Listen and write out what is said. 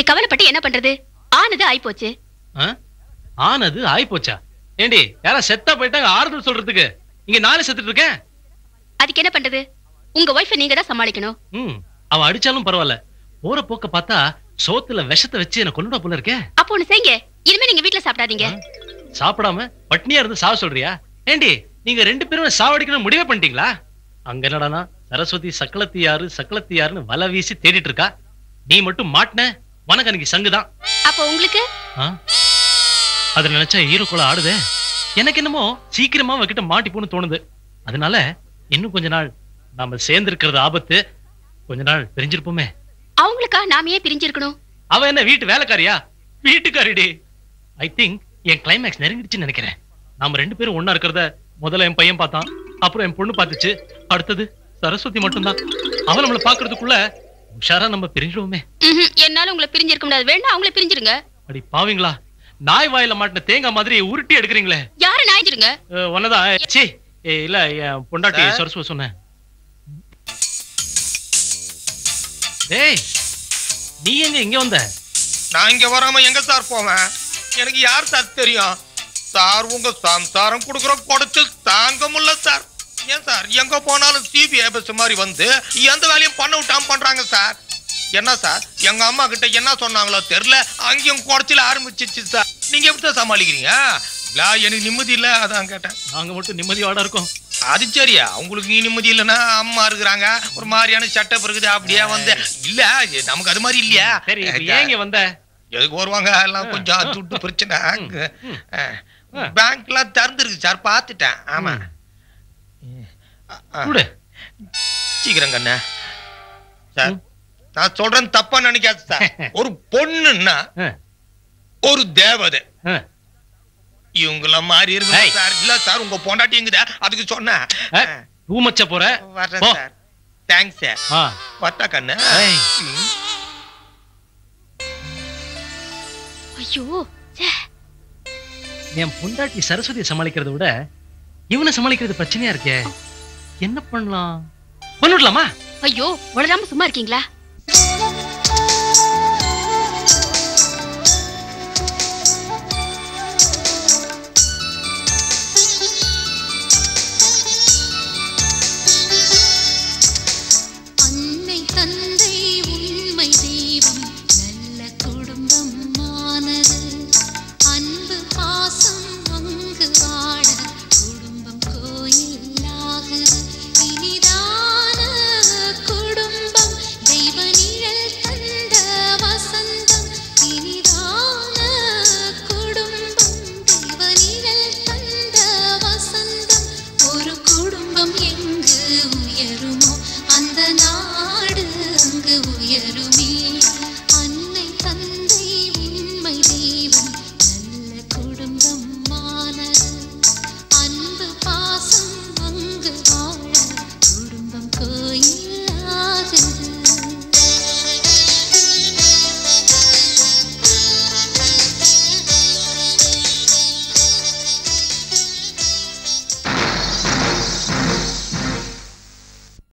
கவலைப்பட்டு என்ன பண்றது ஆனது ஆயிப்போச்சு ஆ? ஆனது ஆயிப்போச்சா ஏண்டி யாரா செத்தா போயிட்டாங்க ஆறுதல் சொல்றதுக்கு இங்க நானே செத்துட்டு இருக்கேன் அதுக்கு என்ன பண்றது உங்க ஒய்ஃபை நீங்க தான் சமாளிக்கணும் ம் அவ அடிச்சாலும் பரவாயில்ல போற போக்க பார்த்தா சோத்துல விஷத்தை வச்சு என்ன கொண்டுடா போல இருக்கே அப்போ ஒண்ணு செய்யுங்க இனிமே நீங்க வீட்ல சாப்பிடாதீங்க சாப்பிடாம பட்னியா இருந்து சாவ சொல்றியா ஏண்டி நீங்க ரெண்டு பேரும் சாவடிக்கணும் முடிவே பண்ணிட்டீங்களா அங்க என்னடானா சரஸ்வதி சக்களத்தி யாரு சக்களத்தி யாருன்னு வலை வீசி தேடிட்டு இருக்கா நீ மட்டும் மாட்டின உனக்கு அன்னைக்கு சங்குதான் அப்போ உங்களுக்கு ஆ? அத நினைச்சா ஈரக்குள்ள ஆடுதே எனக்கு என்னமோ சீக்கிரமா அவகிட்ட மாட்டிப்போன்னு தோணுது அதனால இன்னும் கொஞ்ச நாள் நாம சேர்ந்து இருக்கிறது ஆபத்து கொஞ்ச நாள் பிரிஞ்சிருப்போமே அவங்களுக்கா நாம ஏன் பிரிஞ்சிருக்கணும் அவ என்ன வீட்டு வேலைக்காரியா வீட்டுக்காரிடி ஐ திங்க் என் கிளைமேக்ஸ் நெருங்கிடுச்சுன்னு நினைக்கிறேன் நாம ரெண்டு பேரும் ஒண்ணா இருக்கிறத முதல்ல என் பையன் பார்த்தான் அப்புறம் என் பொண்ணு பார்த்துச்சு அடுத்தது சரஸ்வதி மட்டும்தான் அவன் நம்மள பாக்குறதுக்குள்ள உஷாரா நம்ம பிரிஞ்சிடுவோமே ம்ஹும், என்னால உங்களை பிரிஞ்சிருக்க முடியாது வேண்டாம் அவங்கள பிரிஞ்சிருங்க அடி பாவீங்களா நாய் வாயில மாட்டின தேங்காய் மாதிரி உருட்டி எடுக்கிறீங்களே யாரு நாய்ஞ்சிருங்க அஹ், உன்னதான் ச்சீ ஏய், இல்ல என் பொண்டாட்டி சார்? சரஸ்வ சொன்னேன் டேய் நீ எங்க இங்க வந்த நான் இங்க வராம எங்க சார் போவேன் எனக்கு யார் சார் தெரியும் சார் உங்க சம்சாரம் கொடுக்குற குடைச்சல் தாங்க முடியல சார் ஏன் சார் எங்க போனாலும் சிபிஐ பஸ் மாதிரி வந்து எந்த வேலையும் பண்ண விட்டாம பண்றாங்க சார் என்ன சார் எங்க அம்மா கிட்ட என்ன சொன்னாங்களோ தெரியல அங்கேயும் குடைச்சல் ஆரம்பிச்சிச்சு சார் நீங்க எப்படி சார் சமாளிக்கிறீங்க இல்ல எனக்கு நிம்மதி இல்ல அதான் கேட்டேன் நாங்க மட்டும் நிம்மதியோட இருக்கோம் அது சரியா உங்களுக்கு நீ நிம்மதி இல்லைன்னா அம்மா இருக்கிறாங்க ஒரு மாதிரியான சட்டப் இருக்குது அப்படியே வந்து இல்ல நமக்கு அது மாதிரி இல்லையா சரி இப்ப ஏன் இங்க வந்த எதுக்கு வருவாங்க எல்லாம் கொஞ்சம் துட்டு பிரச்சனை ம். பேங்க்லாம் திறந்துருக்கு சார் பார்த்துட்டேன் ஆமா அ, அ, கூடு சீக்கிரம் கண்ணே சார் நான் சொல்றேன் தப்பா நினைக்காது சார் ஒரு பொண்ணுன்னா ஆ, ஒரு தேவதை ஆ. இவங்கள மாதிரி இருக்கு ஏய். சார் இல்ல சார் உங்க பொண்டாட்டி எங்குதா அதுக்கு சொன்னேன் ஆ, ஊமச்ச போற வர்றேன் போ. சார் தேங்க்ஸ் சார் ஆ, வட்டா கண்ணு ஏய். ம். ஐயோ ச்சே. என் பொண்டாட்டி சரஸ்வதியை சமாளிக்கிறத விட இவனை சமாளிக்கிறது பிரச்சனையா இருக்கே என்ன பண்ணலாம் பண்ணிடலாமா ஐயோ வளராம சும்மா இருக்கீங்களா